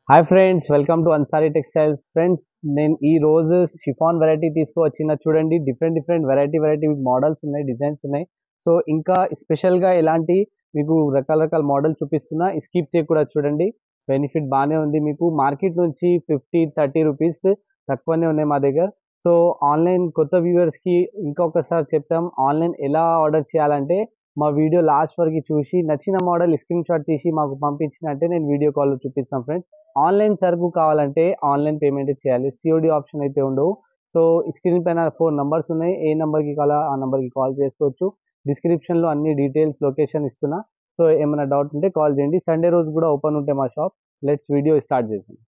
hi friends welcome to Ansari textiles friends నేను ఈ రోజు షిఫాన్ వెరైటీ తీసుకువచ్చిన చూడండి different different variety variety models ఉన్నాయి డిజైన్స్ ఉన్నాయి సో ఇంకా స్పెషల్గా ఎలాంటి మీకు రకాల రకాల మోడల్ చూపిస్తున్నా స్కిప్ చేయకూడదు చూడండి బెనిఫిట్ బాగానే ఉంది మీకు మార్కెట్ నుంచి ఫిఫ్టీ థర్టీ రూపీస్ తక్కువనే ఉన్నాయి మా దగ్గర సో ఆన్లైన్ కొత్త వ్యూవర్స్కి ఇంకొకసారి చెప్తాం ఆన్లైన్ ఎలా ఆర్డర్ చేయాలంటే మా వీడియో లాస్ట్ వరకు చూసి నచ్చిన మోడల్ స్క్రీన్ షాట్ తీసి మాకు పంపించినట్టే నేను వీడియో కాల్లో చూపిస్తాం ఫ్రెండ్స్ ఆన్లైన్ సరుకు కావాలంటే ఆన్లైన్ పేమెంట్ చేయాలి సిఓడి ఆప్షన్ అయితే ఉండవు సో స్క్రీన్ పైన ఫోర్ నంబర్స్ ఉన్నాయి ఏ నెంబర్కి కావాలో ఆ నెంబర్కి కాల్ చేసుకోవచ్చు డిస్క్రిప్షన్లో అన్ని డీటెయిల్స్ లొకేషన్ ఇస్తున్నా సో ఏమైనా డౌట్ ఉంటే కాల్ చేయండి సండే రోజు కూడా ఓపెన్ ఉంటే మా షాప్ లెట్స్ వీడియో స్టార్ట్ చేసాం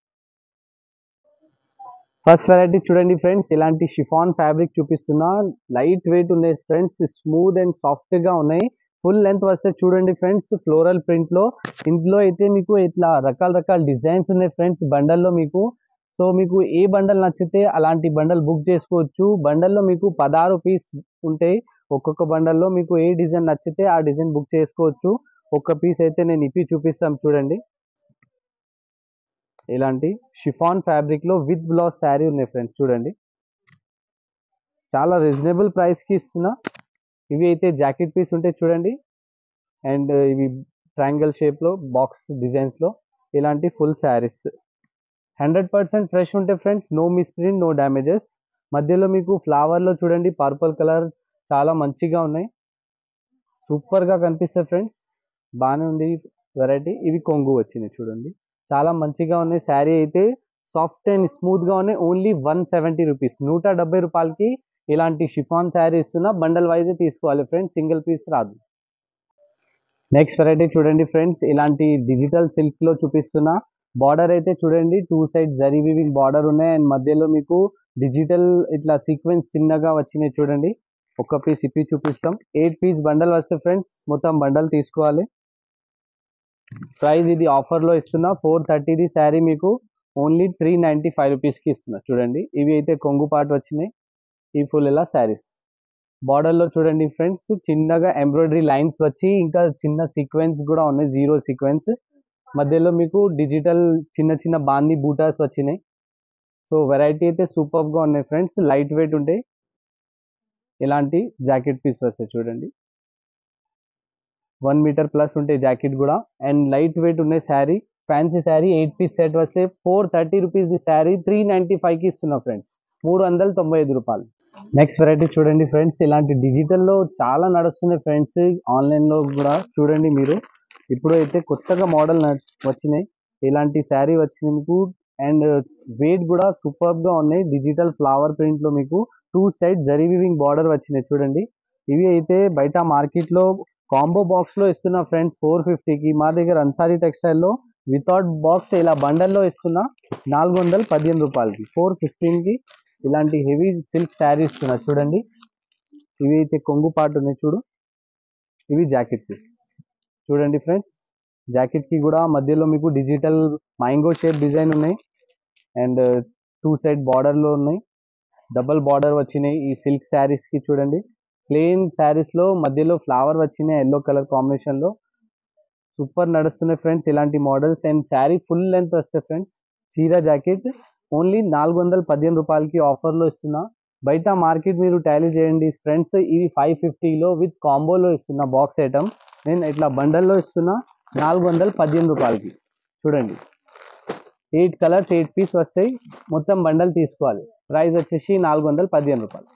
ఫస్ట్ వెరైటీ చూడండి ఫ్రెండ్స్ ఇలాంటి షిఫాన్ ఫ్యాబ్రిక్ చూపిస్తున్నా లైట్ వెయిట్ ఉన్నాయి ఫ్రెండ్స్ స్మూత్ అండ్ సాఫ్ట్గా ఉన్నాయి ఫుల్ లెంత్ వస్తే చూడండి ఫ్రెండ్స్ ఫ్లోరల్ ప్రింట్లో ఇందులో అయితే మీకు ఇట్లా రకాల రకాల డిజైన్స్ ఉన్నాయి ఫ్రెండ్స్ బండల్లో మీకు సో మీకు ఏ బండల్ నచ్చితే అలాంటి బండల్ బుక్ చేసుకోవచ్చు బండల్లో మీకు పదహారు పీస్ ఉంటాయి ఒక్కొక్క బండల్లో మీకు ఏ డిజైన్ నచ్చితే ఆ డిజైన్ బుక్ చేసుకోవచ్చు ఒక్క పీస్ అయితే నేను ఇప్పి చూపిస్తాం చూడండి ఇలాంటి షిఫాన్ ఫ్యాబ్రిక్లో విత్ బ్లౌజ్ శారీ ఉన్నాయి ఫ్రెండ్స్ చూడండి చాలా రీజనబుల్ ప్రైస్కి ఇస్తున్నా ఇవి అయితే జాకెట్ పీస్ ఉంటాయి చూడండి అండ్ ఇవి ట్రయాంగిల్ షేప్లో బాక్స్ డిజైన్స్లో ఇలాంటి full saris hundred percent fresh ఉంటాయి friends no misprint no damages మధ్యలో మీకు ఫ్లవర్లో చూడండి పర్పుల్ కలర్ చాలా మంచిగా ఉన్నాయి సూపర్గా కనిపిస్తాయి ఫ్రెండ్స్ బాగానే ఉంది వెరైటీ ఇవి కొంగు వచ్చినాయి చూడండి చాలా మంచిగా ఉన్నాయి శారీ అయితే సాఫ్ట్ అండ్ స్మూత్గా ఉన్నాయి ఓన్లీ వన్ సెవెంటీ రూపీస్ నూట డెబ్బై రూపాయలకి ఇలాంటి షిఫాన్ శారీ ఇస్తున్నా బండల్ వైజ్ తీసుకోవాలి ఫ్రెండ్స్ సింగిల్ పీస్ రాదు నెక్స్ట్ వెరైటీ చూడండి ఫ్రెండ్స్ ఇలాంటి డిజిటల్ సిల్క్లో చూపిస్తున్నా బార్డర్ అయితే చూడండి two side zari weaving border ఉన్నాయి అండ్ మధ్యలో మీకు డిజిటల్ ఇట్లా సీక్వెన్స్ చిన్నగా వచ్చినాయి చూడండి ఒక్క పీస్ ఇప్పి చూపిస్తాం ఎయిట్ పీస్ బండల్ వస్తే ఫ్రెండ్స్ మొత్తం బండల్ తీసుకోవాలి ప్రైస్ ఇది ఆఫర్లో ఇస్తున్నా ఫోర్ థర్టీది శారీ మీకు ఓన్లీ త్రీ నైంటీ ఫైవ్ రూపీస్కి ఇస్తున్నా చూడండి ఇవి అయితే కొంగు పాటు వచ్చినాయి ఈ ఫుల్ ఇలా శారీస్ బార్డర్లో చూడండి ఫ్రెండ్స్ చిన్నగా ఎంబ్రాయిడరీ లైన్స్ వచ్చి ఇంకా చిన్న సీక్వెన్స్ కూడా ఉన్నాయి జీరో సీక్వెన్స్ మధ్యలో మీకు డిజిటల్ చిన్న చిన్న బాంది బూటాస్ వచ్చినాయి సో వెరైటీ అయితే సూపర్గా ఉన్నాయి ఫ్రెండ్స్ లైట్ వెయిట్ ఉంటాయి ఇలాంటి జాకెట్ పీస్ వస్తాయి చూడండి వన్ మీటర్ ప్లస్ ఉంటాయి జాకెట్ కూడా అండ్ లైట్ వెయిట్ ఉన్నాయి sari fancy sari eight piece set వస్తే four thirty rupees the sari three ninety ఫైవ్కి ఇస్తున్నా ఫ్రెండ్స్ మూడు వందల తొంభై ఐదు రూపాయలు నెక్స్ట్ వెరైటీ చూడండి ఫ్రెండ్స్ ఇలాంటి డిజిటల్లో చాలా నడుస్తున్నాయి ఫ్రెండ్స్ ఆన్లైన్లో కూడా చూడండి మీరు ఇప్పుడు అయితే కొత్తగా మోడల్ వచ్చినాయి ఇలాంటి శారీ వచ్చినాయి మీకు అండ్ వెయిట్ కూడా సూపర్గా ఉన్నాయి డిజిటల్ ఫ్లవర్ ప్రింట్లో మీకు two side zari weaving border వచ్చినాయి చూడండి ఇవి అయితే బయట మార్కెట్లో కాంబో బాక్స్లో ఇస్తున్నా ఫ్రెండ్స్ ఫోర్ ఫిఫ్టీకి మా దగ్గర అన్సారీ టెక్స్టైల్లో వితౌట్ బాక్స్ ఇలా బండల్లో ఇస్తున్నా నాలుగు వందల పదిహేను రూపాయలకి ఫోర్ ఫిఫ్టీన్కి ఇలాంటి హెవీ సిల్క్ శారీ ఇస్తున్నా చూడండి ఇవి అయితే కొంగు పాటు ఉన్నాయి చూడు ఇవి జాకెట్ పీస్ చూడండి ఫ్రెండ్స్ జాకెట్కి కూడా మధ్యలో మీకు డిజిటల్ మ్యాంగో షేప్ డిజైన్ ఉన్నాయి అండ్ టూ సైడ్ బార్డర్లో ఉన్నాయి డబల్ బార్డర్ వచ్చినాయి ఈ సిల్క్ శారీస్కి చూడండి ప్లెయిన్ శారీస్లో మధ్యలో ఫ్లవర్ వచ్చినాయి ఎల్లో కలర్ కాంబినేషన్లో సూపర్ నడుస్తున్నాయి ఫ్రెండ్స్ ఇలాంటి models and sari full length వస్తాయి ఫ్రెండ్స్ చీర జాకెట్ ఓన్లీ నాలుగు వందల పదిహేను రూపాయలకి ఆఫర్లో ఇస్తున్నా బయట మార్కెట్ మీరు టాలీ చేయండి ఫ్రెండ్స్ ఇవి ఫైవ్ ఫిఫ్టీలో విత్ కాంబోలో ఇస్తున్నా బాక్స్ ఐటమ్ నేను ఇట్లా బండల్లో ఇస్తున్నా నాలుగు వందల పదిహేను రూపాయలకి చూడండి ఎయిట్ కలర్స్ ఎయిట్ పీస్ వస్తాయి మొత్తం బండల్ తీసుకోవాలి ప్రైస్ వచ్చేసి నాలుగు వందల పదిహేను రూపాయలు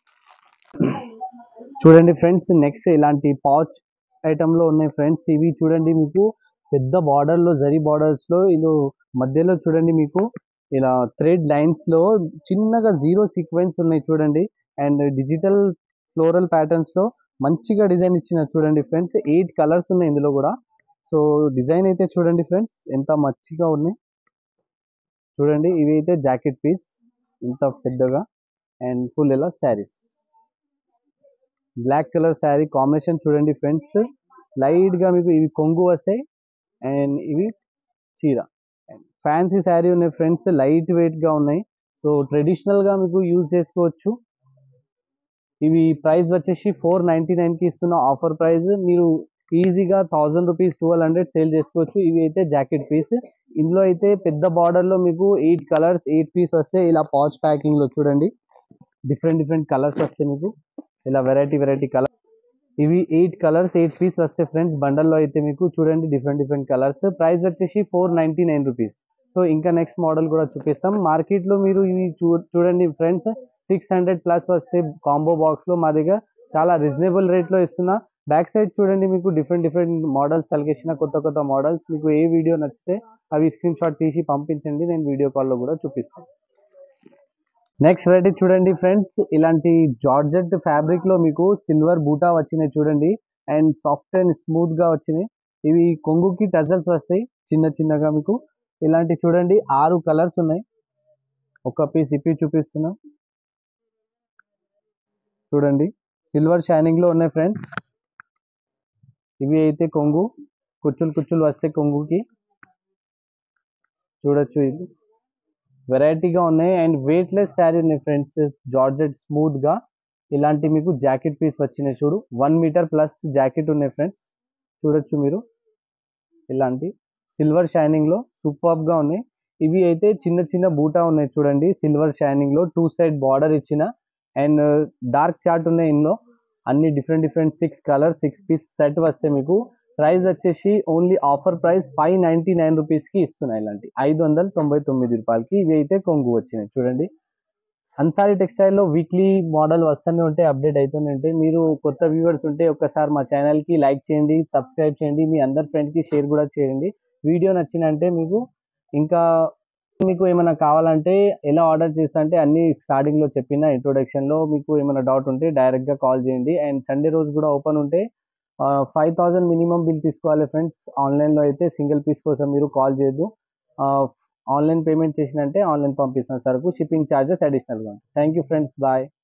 చూడండి ఫ్రెండ్స్ నెక్స్ట్ ఇలాంటి పౌచ్ ఐటెంలో ఉన్నాయి ఫ్రెండ్స్ ఇవి చూడండి మీకు పెద్ద బార్డర్లో జరీ బార్డర్స్లో ఇల్లు మధ్యలో చూడండి మీకు ఇలా థ్రెడ్ లైన్స్లో చిన్నగా జీరో సీక్వెన్స్ ఉన్నాయి చూడండి అండ్ డిజిటల్ ఫ్లోరల్ ప్యాటర్న్స్లో మంచిగా డిజైన్ ఇచ్చిన చూడండి ఫ్రెండ్స్ ఎయిట్ కలర్స్ ఉన్నాయి ఇందులో కూడా సో డిజైన్ అయితే చూడండి ఫ్రెండ్స్ ఎంత మంచిగా ఉన్నాయి చూడండి ఇవి అయితే జాకెట్ పీస్ ఇంత పెద్దగా అండ్ ఫుల్ ఇలా saris black colour sari combination చూడండి ఫ్రెండ్స్ లైట్గా మీకు ఇవి కొంగు వస్తాయి అండ్ ఇవి చీర ఫ్యాన్సీ శారీ ఉన్నాయి ఫ్రెండ్స్ లైట్ వెయిట్గా ఉన్నాయి సో ట్రెడిషనల్గా మీకు యూజ్ చేసుకోవచ్చు ఇవి ప్రైస్ వచ్చేసి ఫోర్ నైంటీ నైన్కి ఇస్తున్న ఆఫర్ ప్రైస్ మీరు ఈజీగా thousand rupees twelve hundred sale చేసుకోవచ్చు ఇవి అయితే జాకెట్ పీస్ ఇందులో అయితే పెద్ద బార్డర్ లో మీకు ఎయిట్ కలర్స్ ఎయిట్ పీస్ వస్తే ఇలా పౌచ్ ప్యాకింగ్ లో చూడండి డిఫరెంట్ డిఫరెంట్ కలర్స్ వస్తాయి మీకు ఇలా వెరైటీ వెరైటీ కలర్ ఇవి ఎయిట్ కలర్స్ ఎయిట్ పీస్ వస్తాయి ఫ్రెండ్స్ బండల్లో అయితే మీకు చూడండి డిఫరెంట్ డిఫరెంట్ కలర్స్ ప్రైస్ వచ్చేసి four ninety nine rupees so ఇంకా నెక్స్ట్ మోడల్ కూడా చూపిస్తాం మార్కెట్ లో మీరు ఇవి చూ చూడండి ఫ్రెండ్స్ సిక్స్ హండ్రెడ్ ప్లస్ వస్తే కాంబో బాక్స్ లో మా దగ్గర చాలా రీజనబుల్ రేట్ లో ఇస్తున్నా బ్యాక్ సైడ్ చూడండి మీకు డిఫరెంట్ డిఫరెంట్ మోడల్స్ తలకేసిన కొత్త కొత్త మోడల్స్ మీకు ఏ వీడియో నచ్చితే అవి స్క్రీన్ షాట్ తీసి పంపించండి నేను వీడియో కాల్లో కూడా చూపిస్తాను నెక్స్ట్ వెరైటీ చూడండి ఫ్రెండ్స్ ఇలాంటి జార్జెట్ ఫ్యాబ్రిక్ లో మీకు సిల్వర్ బూటా వచ్చినాయి చూడండి అండ్ సాఫ్ట్ అండ్ స్మూత్ గా వచ్చినాయి ఇవి కొంగుకి టజల్స్ వస్తాయి చిన్న చిన్నగా మీకు ఇలాంటి చూడండి ఆరు కలర్స్ ఉన్నాయి ఒక పీస్ ఇప్పి చూపిస్తున్నా చూడండి సిల్వర్ షైనింగ్ లో ఉన్నాయి ఫ్రెండ్స్ ఇవి అయితే కొంగు కుచ్చులు కుచ్చులు వస్తాయి కొంగుకి చూడొచ్చు ఇది వెరైటీగా ఉన్నాయి అండ్ వెయిట్లెస్ శారీ ఉన్నాయి ఫ్రెండ్స్ జార్జెట్ స్మూత్ గా ఇలాంటి మీకు జాకెట్ పీస్ వచ్చినాయి చూడు వన్ మీటర్ ప్లస్ జాకెట్ ఉన్నాయి ఫ్రెండ్స్ చూడొచ్చు మీరు ఇలాంటి సిల్వర్ షైనింగ్ లో సూపర్ గా ఉన్నాయి ఇవి అయితే చిన్న చిన్న బూటా ఉన్నాయి చూడండి సిల్వర్ షైనింగ్ లో టూ సైడ్ బార్డర్ ఇచ్చిన అండ్ డార్క్ చార్ట్ ఉన్నాయి ఇందులో అన్ని different different six colour six piece set వస్తాయి మీకు ప్రైస్ వచ్చేసి only offer price five ninety nine rupees కి ఇస్తున్నాయి ఇలాంటి ఐదు వందల తొంభై తొమ్మిది రూపాయలకి ఇవి అయితే కొంగు వచ్చినాయి చూడండి అన్సారీ టెక్స్టైల్ లో వీక్లీ మోడల్ వస్తూనే ఉంటే అప్డేట్ అవుతూనే ఉంటాయి మీరు కొత్త వ్యూవర్స్ ఉంటే ఒక్కసారి మా ఛానల్ కి లైక్ చేయండి సబ్స్క్రైబ్ చేయండి మీ అందరి ఫ్రెండ్ కి షేర్ కూడా చేయండి వీడియో నచ్చినంటే మీకు ఇంకా మీకు ఏమైనా కావాలంటే ఎలా ఆర్డర్ చేస్తా అంటే అన్ని స్టార్టింగ్ లో చెప్పిన ఇంట్రొడక్షన్ లో మీకు ఏమైనా డౌట్ ఉంటే డైరెక్ట్ గా కాల్ చేయండి అండ్ సండే రోజు కూడా ఓపెన్ ఉంటే ఫైవ్ థౌసండ్ మినిమం బిల్ తీసుకోవాలి ఫ్రెండ్స్ ఆన్లైన్ లో అయితే సింగిల్ పీస్ కోసం మీరు కాల్ చేయొద్దు ఆన్లైన్ పేమెంట్ చేసినంటే ఆన్లైన్ పంపిస్తాను సరుకు షిప్పింగ్ ఛార్జెస్ అడిషనల్గా థ్యాంక్ యూ ఫ్రెండ్స్ బాయ్